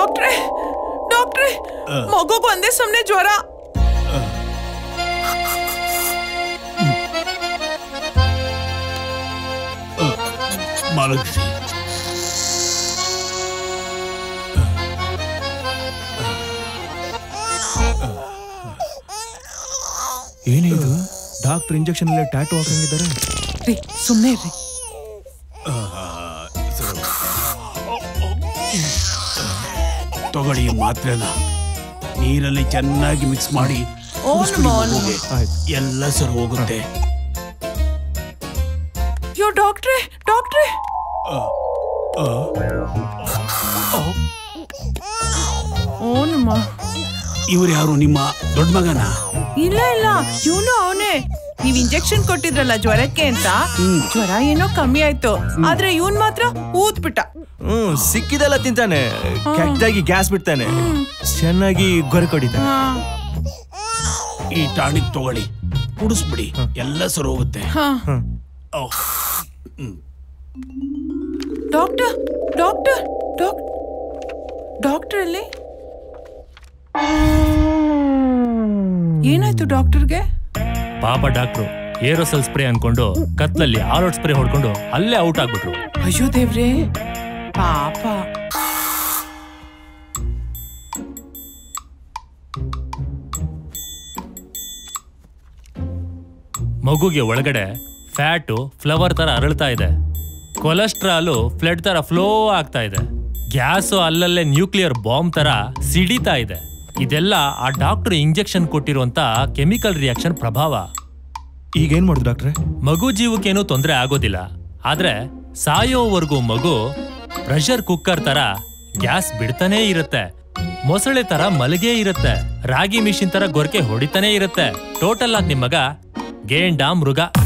ಡಾಕ್ಟ್ರೆ ಡಾಕ್ಟ್ರೆ ಮಗುಗ್ ಒಂದೇ ಸುಮ್ನೆ ಜ್ವರ ಮಲಗಿಸಿ ಏನಿದು ಡಾಕ್ಟರ್ ಇಂಜೆಕ್ಷನ್ ಎಲ್ಲ ಟ್ಯಾಟು ಹಾಕಂಗಿದ್ದಾರೆ ರೀ ಸುಮ್ನೆ ಇರ್ರಿ ತಗೊಳ್ಳಿ ಈ ಮಾತ್ರೆನ ನೀರಲ್ಲಿ ಚೆನ್ನಾಗಿ ಮಿಕ್ಸ್ ಮಾಡಿ ಕುಡಿಸ್ಬಿಡಿ ಮಗುಗೆ. ಎಲ್ಲ ಸರಿ ಹೋಗುತ್ತೆ ಯೋ ಡಾಕ್ಟ್ರೆ ಡಾಕ್ಟ್ರೆ ಓನಮ್ಮ ಇವ್ರು ಯಾರು ನಿಮ್ಮ ದೊಡ್ಡ ಮಗನ ಇಲ್ಲ ಇಲ್ಲ ಇವನು ಅವನೇ ನೀವ್ ಇಂಜೆಕ್ಷನ್ ಕೊಟ್ಟಿದ್ರಲ್ಲ ಜ್ವರಕ್ಕೆ ಅಂತ ಜ್ವರ ಏನೋ ಕಮ್ಮಿ ಆಯ್ತು ಆದ್ರೆ ಇವನ್ ಮಾತ್ರ ಊದ್ ಬಿಟ್ಟ ಹ್ಮ್ ಸಿಕ್ಕಿದೆಲ್ಲ ತಿಂತಾನೆ ಕೆಟ್ಟದಾಗಿ ಗ್ಯಾಸ್ ಬಿಡ್ತಾನೆ ಚೆನ್ನಾಗಿ ಗೊರೆ ಕೊಡಿತಾನೆ ಹಾ ಈ ಟಾನಿಕ್ ತಗೊಳ್ಳಿ ಕುಡಿಸ್ಬಿಡಿ ಎಲ್ಲ ಸರಿ ಹೋಗುತ್ತೆ ಹಾ ಓಹ್, ಡಾಕ್ಟರ್ ಡಾಕ್ಟರ್ ಡಾಕ್ ಡಾಕ್ಟರ್ ಅಲ್ಲಿ ಏನಾಯ್ತು ಡಾಕ್ಟರ್ಗೆ ಪಾಪ ಡಾಕ್ಟ್ರು ಏರೋಸೆಲ್ ಸ್ಪ್ರೇ ಅನ್ಕೊಂಡು ಕತ್ಲಲ್ಲಿ ಆರೋಟ್ ಸ್ಪ್ರೇ ಹೊಡ್ಕೊಂಡು ಅಲ್ಲೇ ಔಟ್ ಆಗ್ಬಿಟ್ರು ಅಯ್ಯೋ ದೇವ್ರೇ ಪಾಪ ಮಗುಗೆ ಒಳಗಡೆ ಫ್ಯಾಟು ಫ್ಲವರ್ ತರ ಅರಳ್ತಾ ಇದೆ ಕೊಲೆಸ್ಟ್ರಾಲು ಫ್ಲಡ್ ತರ ಫ್ಲೋ ಆಗ್ತಾ ಇದೆ ಗ್ಯಾಸು ಅಲ್ಲಲ್ಲೇ ನ್ಯೂಕ್ಲಿಯರ್ ಬಾಂಬ್ ತರ ಸಿಡಿತಾ ಇದೆ ಇದೆಲ್ಲ ಆ ಡಾಕ್ಟರ್ ಇಂಜೆಕ್ಷನ್ ಕೊಟ್ಟಿರುವಂತ ಕೆಮಿಕಲ್ ರಿಯಾಕ್ಷನ್ ಪ್ರಭಾವ ಈಗೇನ್ ಮಾಡುದು ಡಾಕ್ಟ್ರೆ ಮಗು ಜೀವಕ್ಕೇನು ತೊಂದರೆ ಆಗೋದಿಲ್ಲ ಆದ್ರೆ ಸಾಯೋವರೆಗೂ ಮಗು ಪ್ರೆಷರ್ ಕುಕ್ಕರ್ ತರ ಗ್ಯಾಸ್ ಬಿಡ್ತಾನೇ ಇರುತ್ತೆ ಮೊಸಳೆ ತರ ಮಲಗೇ ಇರುತ್ತೆ ರಾಗಿ ಮಿಷಿನ್ ತರ ಗೊರಕೆ ಹೊಡಿತಾನೇ ಇರುತ್ತೆ ಟೋಟಲ್ ಆಗಿ ನಿಮ್ ಮಗ ಗೇಂಡ ಮೃಗ